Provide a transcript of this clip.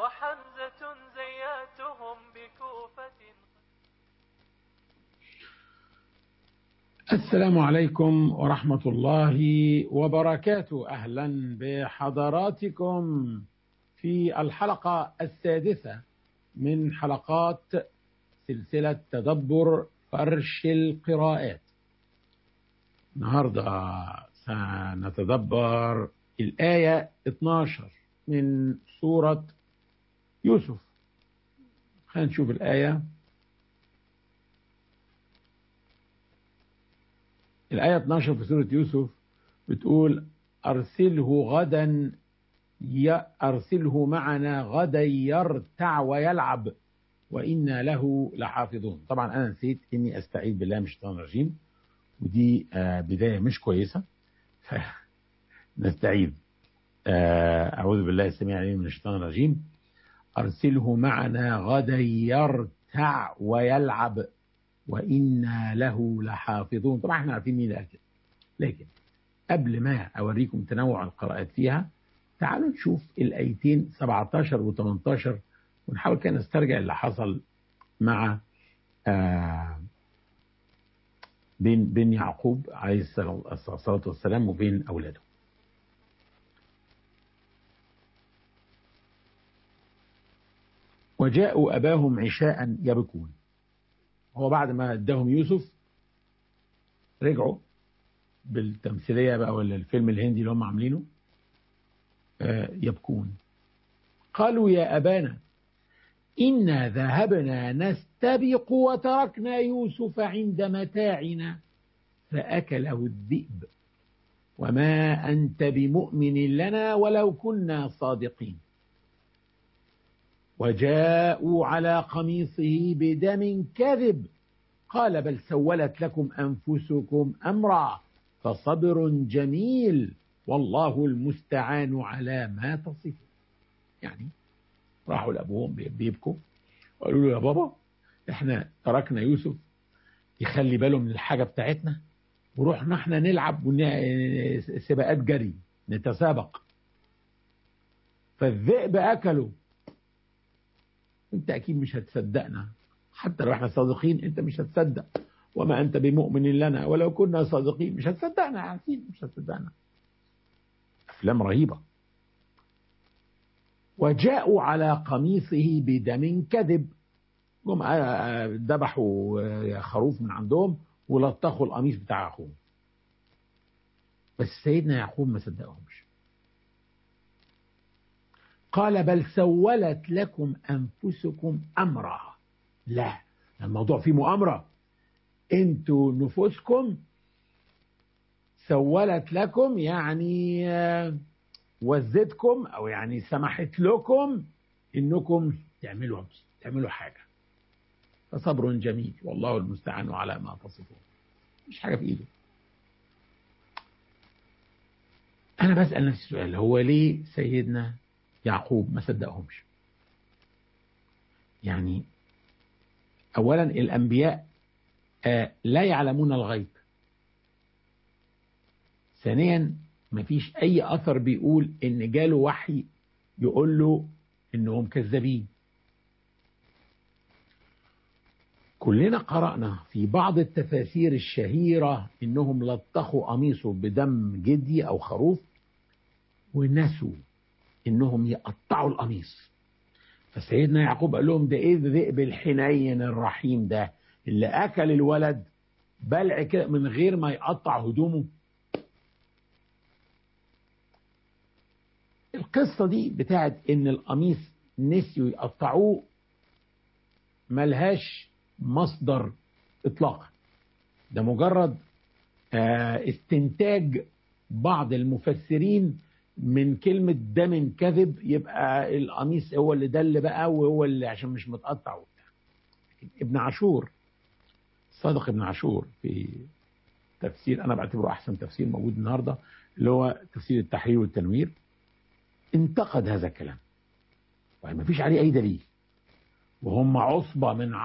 وحمزة زياتهم بكوفة السلام عليكم ورحمة الله وبركاته أهلا بحضراتكم في الحلقة السادسة من حلقات سلسلة تدبر فرش القراءات النهاردة سنتدبر الآية 12 من سورة يوسف خلينا نشوف الآية الآية 12 في سورة يوسف بتقول أرسله غدا أرسله معنا غدا يرتع ويلعب وإنا له لحافظون طبعا أنا نسيت إني أستعيذ بالله من الشيطان الرجيم ودي بداية مش كويسة فنستعيذ أعوذ بالله السميع العليم من الشيطان الرجيم أرسله معنا غدا يرتع ويلعب وإنا له لحافظون طبعا احنا عارفين مين قال كده لكن قبل ما أوريكم تنوع القراءات فيها تعالوا نشوف الآيتين 17 و 18 ونحاول كده نسترجع اللي حصل مع آه بين بين يعقوب عليه الصلاة والسلام وبين أولاده وجاءوا أباهم عشاء يبكون هو بعد ما اداهم يوسف رجعوا بالتمثيليه بقى ولا الفيلم الهندي اللي هم عاملينه يبكون قالوا يا ابانا انا ذهبنا نستبق وتركنا يوسف عند متاعنا فاكله الذئب وما انت بمؤمن لنا ولو كنا صادقين وجاءوا على قميصه بدم كذب قال بل سولت لكم انفسكم امرا فصبر جميل والله المستعان على ما تصفون يعني راحوا لابوهم بيبكوا وقالوا له يا بابا احنا تركنا يوسف يخلي باله من الحاجه بتاعتنا ورحنا احنا نلعب سباقات جري نتسابق فالذئب اكله انت اكيد مش هتصدقنا حتى لو احنا صادقين انت مش هتصدق وما انت بمؤمن لنا ولو كنا صادقين مش هتصدقنا عارفين مش هتصدقنا افلام رهيبه وجاءوا على قميصه بدم كذب جم ذبحوا خروف من عندهم ولطخوا القميص بتاع اخوهم بس سيدنا يعقوب ما صدقهمش قال بل سولت لكم أنفسكم أمرا لا الموضوع فيه مؤامرة انتوا نفوسكم سولت لكم يعني وزتكم او يعني سمحت لكم انكم تعملوا تعملوا حاجة فصبر جميل والله المستعان على ما تصفون مش حاجة في ايده انا بسأل نفسي السؤال هو ليه سيدنا يعقوب ما صدقهمش يعني اولا الانبياء آه لا يعلمون الغيب ثانيا ما فيش اي اثر بيقول ان جاله وحي يقول له انهم كذابين كلنا قرأنا في بعض التفاسير الشهيرة انهم لطخوا قميصه بدم جدي او خروف ونسوا انهم يقطعوا القميص فسيدنا يعقوب قال لهم ده ايه الذئب الحنين الرحيم ده اللي اكل الولد بلع كده من غير ما يقطع هدومه القصة دي بتاعت ان القميص نسيوا يقطعوه ملهاش مصدر اطلاقا ده مجرد استنتاج بعض المفسرين من كلمة دم كذب يبقى القميص هو اللي دل بقى وهو اللي عشان مش متقطع وبتاع ابن عاشور صادق ابن عاشور في تفسير انا بعتبره احسن تفسير موجود النهارده اللي هو تفسير التحرير والتنوير انتقد هذا الكلام وما فيش عليه اي دليل وهم عصبة من